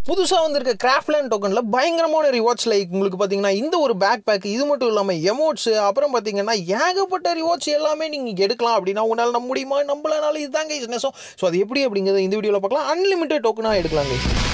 புதுசாக வந்திருக்க கிராஃப்ட்லேண்ட் டோக்கனில் பயங்கரமான ரிவார்ட்ஸ் லைக் உங்களுக்கு பார்த்தீங்கன்னா இந்த ஒரு பேக் பேக் இது மட்டும் இல்லாமல் எமோட்ஸ் அப்புறம் பார்த்தீங்கன்னா ஏகப்பட்ட ரிவார்ட்ஸ் எல்லாமே நீங்கள் எடுக்கலாம் அப்படின்னா உங்களால் நம்ப முடியுமா நம்மளனால இதுதாங்க இஸ்னஸும் ஸோ அது எப்படி அப்படிங்கிறத இந்த வீடியோவில் பார்க்கலாம் அன்லிமிட்டட் டோக்கனாக எடுக்கலாங்க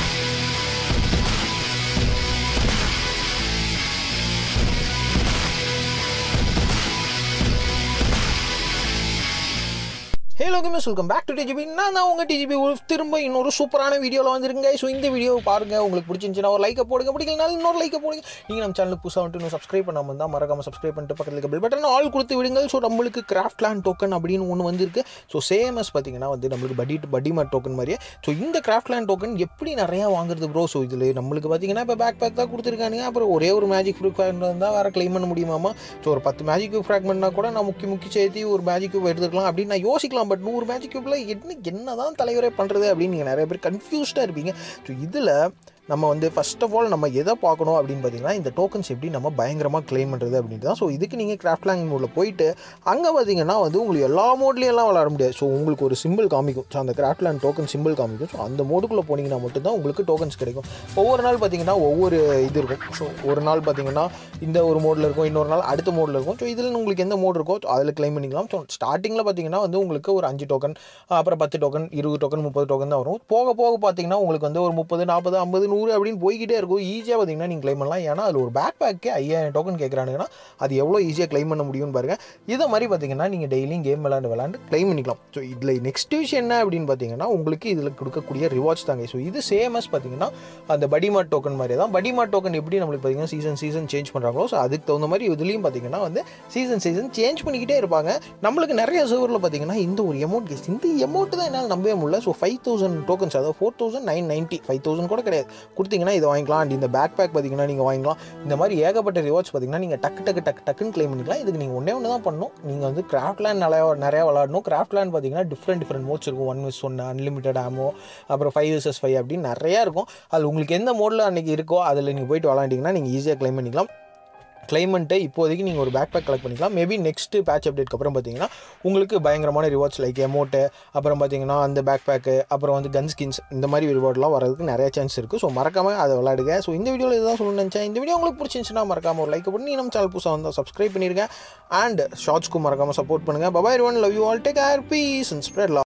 hello gamers welcome back to DGP நான் தான் உங்கள் டிஜிபி உல்ஃப் திரும்ப இன்னொரு சூப்பரான வீடியோவில் வந்திருங்க ஸோ இந்த வீடியோ பாருங்கள் உங்களுக்கு பிடிச்சிருந்துச்சுன்னா ஒரு லைக்கை போடுங்க பிடிக்கலனாலும் இன்னொரு லைக்கை போடுங்க நீங்கள் நம்ம சேனலுக்கு புதுசாக வந்துட்டு இன்னும் சப்ஸ்கிரைப் பண்ணாமல் இருந்தால் மறக்காமல் சப்ஸ்கிரைப் பண்ணிட்டு பக்கத்தில் இருக்க பில் பட்டன் ஆல் கொடுத்து விடுங்க ஸோ நம்மளுக்கு கிராஃப்ட் லேண்ட் டோக்கன் அப்படின்னு ஒன்று வந்திருக்கு ஸோ சேமஸ் பார்த்தீங்கன்னா வந்து நம்மளுக்கு படி படி மார்ட் டோக்கன் மாதிரியே ஸோ இந்த கிராஃப்ட் லேண்ட் டோக்கன் எப்படி நிறையா வாங்குறது ப்ரோ ஸோ இதில் நம்மளுக்கு பார்த்தீங்கன்னா இப்போ பேக் பேக் தான் கொடுத்துருக்கானுங்க அப்புறம் ஒரே ஒரு மேஜிக் ஃப்ரூட் தான் வேறு க்ளைம் பண்ண முடியுமாமா ஸோ ஒரு பத்து மேஜிக் ஃப்ராக்மெண்ட்னா கூட நான் முக்கி முக்கி சேர்த்து ஒரு மேஜிக் கியூப் எடுத்துக்கலாம் அப்படின்னு நான் யோசிக்கலாம் பட் நூறு மேஜிக் கியூப்பில் என்ன என்ன தான் தலைவரே பண்ணுறது அப்படின்னு நீங்கள் நிறைய பேர் கன்ஃபியூஸ்டாக இருப்பீங்க ஸோ இதில் நம்ம வந்து ஃபஸ்ட் ஆஃப் ஆல் நம்ம எதை பார்க்கணும் அப்படின்னு பார்த்தீங்கன்னா இந்த டோக்கன்ஸ் எப்படி நம்ம பயங்கரமாக க்ளைம் பண்ணுறது அப்படின்ட்டு தான் ஸோ இதுக்கு நீங்கள் கிராஃப்ட் லேங் மோடில் போயிட்டு அங்கே பார்த்தீங்கன்னா வந்து உங்களுக்கு எல்லா மோட்லேயும் எல்லாம் விளாட முடியாது ஸோ உங்களுக்கு ஒரு சிம்பிள் காமிக்கும் ஸோ அந்த கிராஃப்ட் லேண்ட் டோக்கன் சிம்பிள் காமிக்கும் ஸோ அந்த மோடுக்குள்ளே போனீங்கன்னா மட்டும்தான் உங்களுக்கு டோக்கன்ஸ் கிடைக்கும் ஒவ்வொரு நாள் பார்த்தீங்கன்னா ஒவ்வொரு இது இருக்கும் ஸோ ஒரு நாள் பார்த்தீங்கன்னா இந்த ஒரு மோடில் இருக்கும் இன்னொரு நாள் அடுத்த மோடில் இருக்கும் ஸோ இதில் உங்களுக்கு எந்த மோடு இருக்கோ அதில் க்ளைம் பண்ணிக்கலாம் ஸோ ஸ்டார்டிங்கில் பார்த்தீங்கன்னா வந்து உங்களுக்கு ஒரு அஞ்சு டோக்கன் அப்புறம் பத்து டோக்கன் இருபது டோக்கன் முப்பது டோக்கன் தான் வரும் போக போக பார்த்தீங்கன்னா உங்களுக்கு வந்து ஒரு முப்பது நாற்பது ஐம்பது நூறு அப்படின்னு போய்கிட்டே இருக்கும் ஈஸியாக பார்த்தீங்கன்னா நீங்கள் க்ளைம் பண்ணலாம் ஏன்னா அதில் ஒரு பேக் பேக்கே ஐயாயிரம் டோக்கன் கேட்குறானுங்கன்னா அது எவ்வளோ ஈஸியாக க்ளைம் பண்ண முடியும்னு பாருங்கள் இதை மாதிரி பார்த்தீங்கன்னா நீங்கள் டெய்லியும் கேம் விளாண்டு விளாண்டு க்ளைம் பண்ணிக்கலாம் ஸோ இதில் நெக்ஸ்ட் விஷயம் என்ன அப்படின்னு பார்த்தீங்கன்னா உங்களுக்கு இதில் கொடுக்கக்கூடிய ரிவார்ட்ஸ் தாங்க ஸோ இது சேமஸ் பார்த்தீங்கன்னா அந்த படிமார்ட் டோக்கன் மாதிரி தான் படிமார்ட் டோக்கன் எப்படி நம்மளுக்கு பார்த்தீங்கன்னா சீசன் சீசன் சேஞ்ச் பண்ணுறாங்களோ ஸோ அதுக்கு தகுந்த மாதிரி இதுலேயும் பார்த்தீங்கன்னா வந்து சீசன் சீசன் சேஞ்ச் பண்ணிக்கிட்டே இருப்பாங்க நம்மளுக்கு நிறைய சர்வரில் பார்த்தீங்கன்னா இந்த ஒரு எமௌண்ட் கேஸ் இந்த எமௌண்ட் தான் என்னால் நம்பவே முடியல ஸோ ஃபைவ் தௌசண்ட் டோக்கன்ஸ் அதாவது four thousand nine ninety five thousand கூட கிடையாது கொடுத்தீங்கன்னா இதை வாங்கிக்கலாம் அண்ட் இந்த பேக் பேக் பார்த்தீங்கன்னா நீங்கள் வாங்கிக்கலாம் இந்த மாதிரி ஏகப்பட்ட ரிவார்ட்ஸ் பார்த்தீங்கன்னா நீங்கள் டக்கு டக்கு டக்கு டக்குன்னு க்ளைம் பண்ணிக்கலாம் இதுக்கு நீங்கள் ஒன்றே ஒன்று தான் பண்ணணும் நீங்கள் வந்து கிராஃப்ட் லேண்ட் நிறையா நிறையா விளாடணும் கிராஃப்ட் லேண்ட் பார்த்தீங்கன்னா டிஃப்ரெண்ட் டிஃப்ரெண்ட் மோட்ஸ் இருக்கும் ஒன் விஸ் ஒன்று அன்லிமிட்டட் ஆமோ அப்புறம் ஃபைவ் விசஸ் ஃபைவ் அப்படின்னு நிறையா இருக்கும் அது உங்களுக்கு எந்த மோடில் அன்றைக்கி இருக்கோ அதில் நீங்கள் போயிட்டு விளாண்டிங்கன்னா நீங்கள் ஈஸியாக க்ளைம் பண்ணிக்கலாம் கிளைமெண்ட்டை இப்போதைக்கு நீங்கள் ஒரு பேக் பேக் கலெக்ட் பண்ணிக்கலாம் மேபி நெக்ஸ்ட்டு பேட்ச் அப்டேட்க்கு அப்புறம் பார்த்தீங்கன்னா உங்களுக்கு பயங்கரமான ரிவார்ட்ஸ் லைக் எமௌண்ட்டு அப்புறம் பார்த்தீங்கன்னா அந்த பேக் பேக்கு அப்புறம் வந்து கன் ஸ்கின்ஸ் இந்த மாதிரி ரிவார்ட்லாம் வரதுக்கு நிறைய சான்ஸ் இருக்குது ஸோ மறக்காமல் அதை விளாடுங்க ஸோ இந்த வீடியோவில் இதுதான் சொல்லணும்னு நினச்சேன் இந்த வீடியோ உங்களுக்கு பிடிச்சிருந்துச்சுன்னா மறக்காமல் ஒரு லைக் பண்ணி நம்ம சேனல் புதுசாக வந்தால் சப்ஸ்கிரைப் பண்ணியிருக்கேன் அண்ட் ஷார்ட்ஸ்க்கும் மறக்காமல் சப்போர்ட் பண்ணுங்கள் bye bye one love you all take care peace and spread